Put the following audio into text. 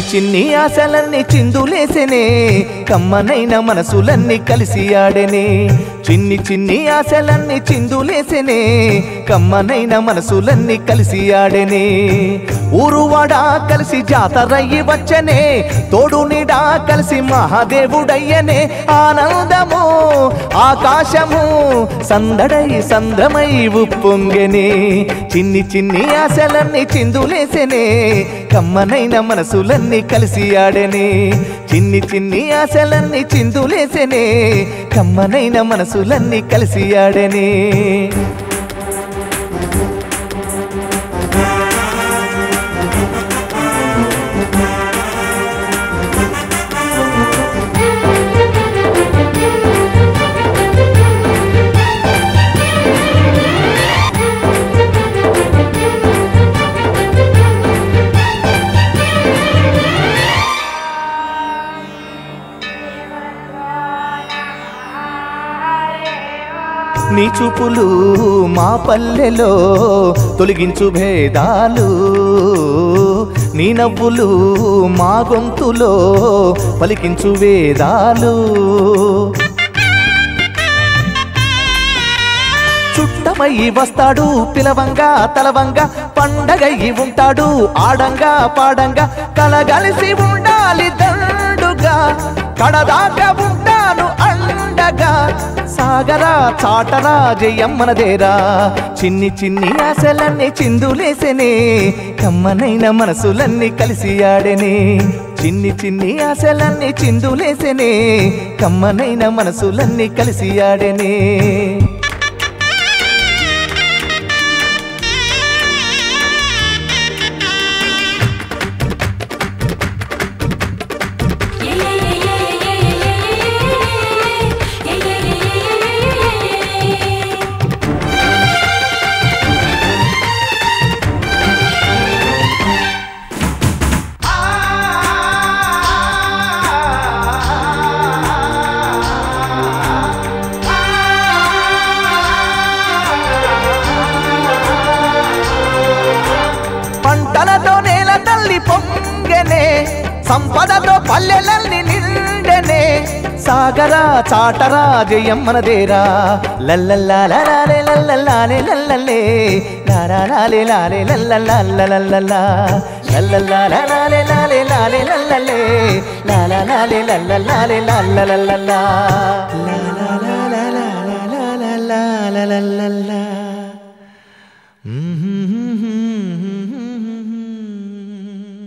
చిన్ని చిన్ని ఆశలన్నీ చిందులేసెనే కమ్మనైన మనసులన్నీ కలిసి ఆడెనే చిన్ని చిన్ని ఆశలన్నీ చిందులేసెనే కమ్మనైన మనసులన్నీ కలిసి ఆడెనే ఊరువాడ కలిసి జాతరయ్యి వచ్చనే తోడు నీడా కలిసి మహాదేవుడయ్యనే ఆనందము ఆకాశము సందడై సంద్రమై ఉప్పొంగెనే చిన్ని చిన్ని ఆశలన్నీ చిందులేసెనే కమ్మనైన మనసులన్నీ కలిసి ఆడెనే చిన్ని చిన్ని ఆశలన్నీ చిందులేసెనే కమ్మనైన మనసులన్నీ కలిసి ఆడెనే నీ చూపులు మా పల్లెలో తొలగించు భేదాలు నీ నవ్వులు మా గొంతులో పలికించు వేదాలు చుట్టమయ్యి వస్తాడు పిలవంగా తలవంగా పండగయ్యి ఉంటాడు ఆడంగా పాడంగా కలగలిసి ఉండాలి దండుగా కడదాకా ఉంటాను అండగా సాగరా చాటరా జయమ్మనదేరా చిన్ని చిన్ని ఆశలన్నీ చిందులేసెనే కమ్మనైన మనసులన్నీ కలిసి ఆడెనే చిన్ని చిన్ని ఆశలన్నీ చిందులేసెనే కమ్మనైన మనసులన్నీ కలిసి ఆడెనే పంటలతో నేల తల్లి పొంగెనే సంపదతో పల్లెలన్నీ నిండెనే సాగరా చాటరా జయమ్మనదేరా లల్లల్లాలే లల్లల్లాలే లల్లల్లే లారాలే లాలే లల్లల్లాలల్లల్లా లల్లల్లాలే లాలే లాలే లల్లల్లే లాలాలే లల్లల్లాలే లల్లలల్లల్లా లా లా లా లా లా లా లా లా లా లా లా